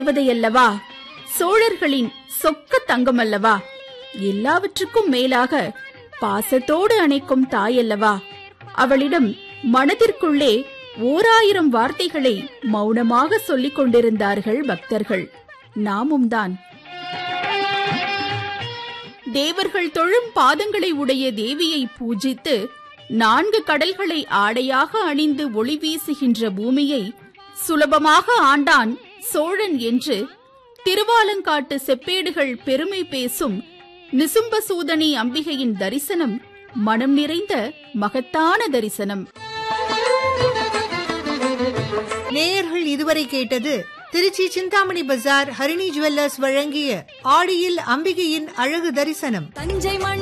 தேவதையல்லவா சோழர்களின் சொக்க தங்கமல்லவா எல்லாவற்றுக்கும் மேலாக பாசத்தோடு அணைக்கும் தாயல்லவா அவளிடம் மனதிற்குள்ளே ஓராயிரம் வார்த்தைகளை மௌனமாக சொல்லிக் கொண்டிருந்தார்கள் பக்தர்கள் நாமும் தான் தேவர்கள் தொழும் பாதங்களை உடைய தேவியை பூஜித்து நான்கு கடல்களை ஆடையாக அணிந்து ஒளி வீசுகின்ற பூமியை சுலபமாக ஆண்டான் சோழன் என்று திருவாலங்காட்டு செப்பேடுகள் பெருமை பேசும் நிசும்பசூதனி அம்பிகையின் தரிசனம் மனம் நிறைந்த மகத்தான தரிசனம் நேயர்கள் இதுவரை கேட்டது திருச்சி சிந்தாமணி பஜார் ஹரிணி ஜுவல்லர்ஸ் வழங்கிய ஆடியில் அம்பிகையின் அழகு தரிசனம் தஞ்சை மண்